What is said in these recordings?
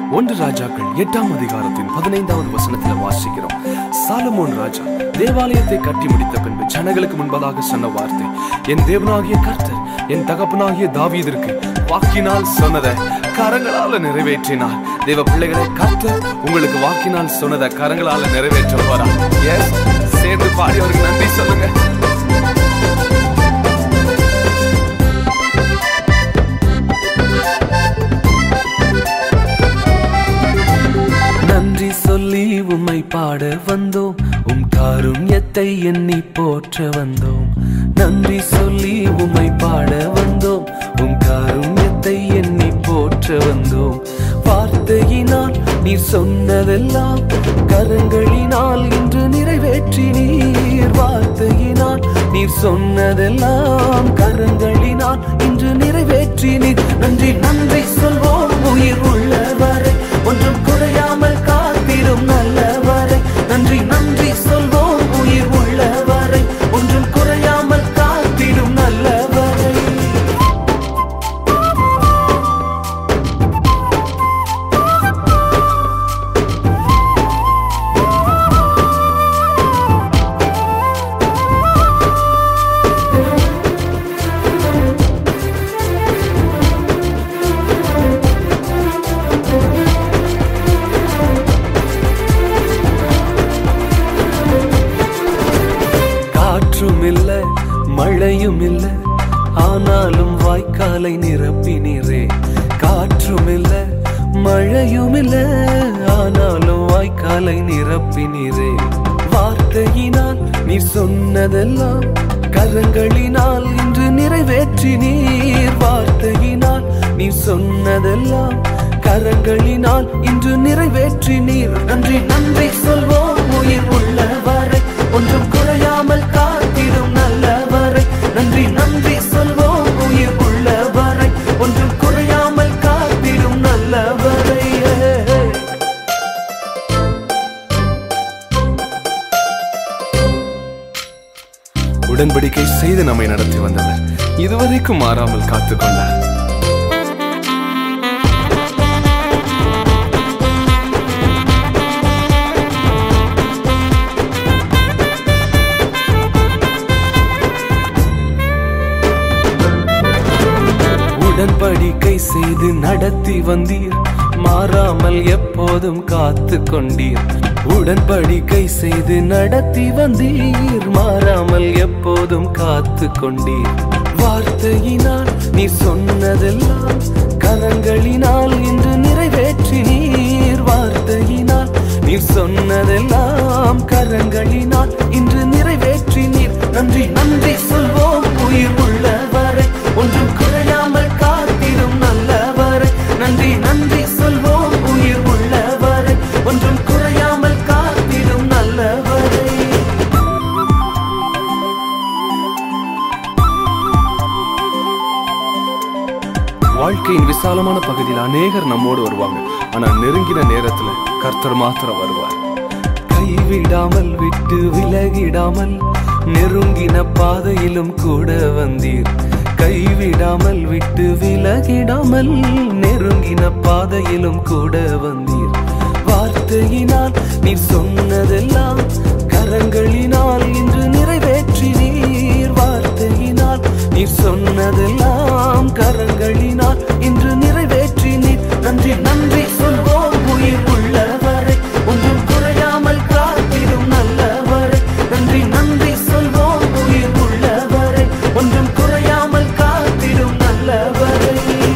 ஒன்று ராஜாக்கள் எட்டாம் அதிகாரத்தின் பதினைந்தாவது வசனத்தில் வாசிக்கிறோம் சாலமோன் ராஜா தேவாலயத்தை கட்டி முடித்த பின்பு ஜனங்களுக்கு முன்பதாக சொன்ன வார்த்தை என் தேவனாகிய கர்த்தர் என் தகப்பனாகிய தாவீதிற்கு வாக்கினால் சொன்னதை கரங்களால நிறைவேற்றினார் தேவ பிள்ளைகளை கர்த்தர் உங்களுக்கு வாக்கினால் சொன்னதை கரங்களால நிறைவேற்ற போறா எஸ் சேர்ந்து பாடி அவருக்கு நன்றி சொல்லுங்க நன்றி சொல்லி உம்மை பாட வந்தோம் உம் காருண்யத்தை எண்ணி போற்ற வந்தோம் நன்றி சொல்லி உம்மை பாட வந்தோம் உம் காருண்யத்தை எண்ணி போற்ற வந்தோம் வார்த்தையினால் நீர் சொன்னதெல்லாம் கரங்களினால் இன்று நிறைவேற்றி நீர் வார்த்தையினால் நீர் சொன்னதெல்லாம் கரங்களினால் இன்று நிறைவேற்றி நீர் நன்றி நன்றி சொல்வோம் உயிர் உள்ளவரை ஒன்றும் குறையாமல் காத்திடும் நல்லவரை நன்றி நன்றி சொல்வோம் உயிர் உள்ளவரை ஒன்றும் குறையாமல் காத்திடும் நல்லவரை காற்றும் இல்ல மழையும் இல்ல ஆனாலும் வாய்க்காலை நிரப்பினீரே காற்றும் இல்ல மழையும் இல்ல ஆனாலும் வாய்க்காலை நிரப்பினீரே வார்த்தையினால் நீ சொன்னதெல்லாம் கரங்களினால் இன்று நிறைவேற்றி நீர் வார்த்தையினால் நீ சொன்னதெல்லாம் கரங்களினால் இன்று நிறைவேற்றி நீர் நன்றி நன்றி சொல்வோம் உயிர் உள்ளவரை ஒன்றும் குறையாமல் காத்திடும் நல்லவரை நன்றி நன்றி சொல்வோம் உயிர் உள்ளவரை ஒன்றும் குறையாமல் காத்திடும் நல்லவரை உடன்படிக்கை செய்து நம்மை நடத்தி வந்தவர் இதுவரைக்கும் மாறாமல் காத்துக்கொண்டார் உடன்படிக்கை செய்து நடத்தி வந்தீர் மாறாமல் எப்போதும் காத்து கொண்டீர் உடன்படிக்கை செய்து நடத்தி வந்தீர் மாறாமல் எப்போதும் காத்து கொண்டீர் வார்த்தையினால் நீ சொன்னதெல்லாம் கரங்களினால் இன்று நிறைவேற்றி நீர் வார்த்தையினால் நீ சொன்னதெல்லாம் கரங்களினால் இன்று நிறைவேற்றி நீர் நன்றி நன்றி சொல்வோம் உயிர் உள்ளவரை ஒன்றும் குறையாமல் காத்திடும் நல்லவரை நன்றி நன்றி சொல்வோம் உயிர் உள்ளவரை ஒன்றும் குறையாமல் காத்திடும் நல்லவரை வாழ்க்கையின் விசாலமான பகுதியில் அநேகர் நம்மோடு வருவாங்க ஆனா நெருங்கின நேரத்துல கர்த்தர் மாத்திரம் வருவார் கைவிடாமல் விட்டு விலகிடாமல் நெருங்கின பாதையிலும் கூட வந்தீர் கைவிடாமல் விட்டு விலகிடாமல் நெருங்கின பாதையிலும் கூட வந்தீர் வார்த்தையினால் நீ சொன்னதெல்லாம் கரங்களினால் இன்று நிறைவேற்றி நீர் வார்த்தையினால் நீ சொன்னதெல்லாம் கரங்களினால் இன்று நிறைவேற்றி நீர் நன்றி நன்றி சொல்வோம் உயிர் உள்ளவரை ஒன்றும் குறையாமல் காத்திடும் நல்லவரை நன்றி நன்றி சொல்வோம் உயிர் உள்ளவரை ஒன்றும் குறையாமல் காத்திடும் நல்லவரை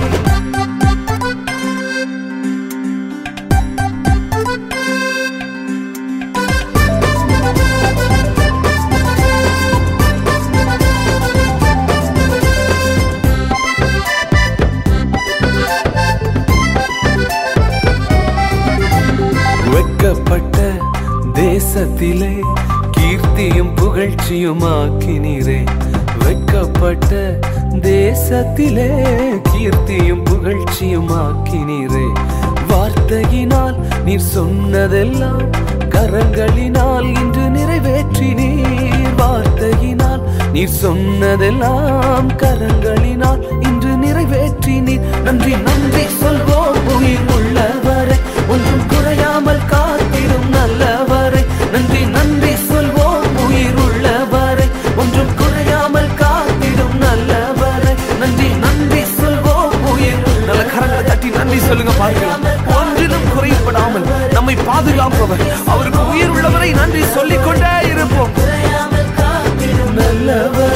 வெட்கப்பட்ட தேசத்திலே கீர்த்தியும் புகழ்ச்சியும் ஆக்கினீரே வெட்கப்பட்ட தேசத்திலே கீர்த்தியும் புகழ்ச்சியும் ஆக்கினீரே வார்த்தையினால் நீர் சொன்னதெல்லாம் கரங்களினால் இன்று நிறைவேற்றி நீர் வார்த்தையினால் நீர் சொன்னதெல்லாம் கரங்களினால் இன்று நிறைவேற்றி நீர் நன்றி நன்றி சொல்வோம் உயிர் உள்ளவரை பாதுகாப்பவர் அவருக்கு உயிர் உள்ளவரை நன்றி சொல்லிக் கொண்டே இருப்போம் நல்லவர்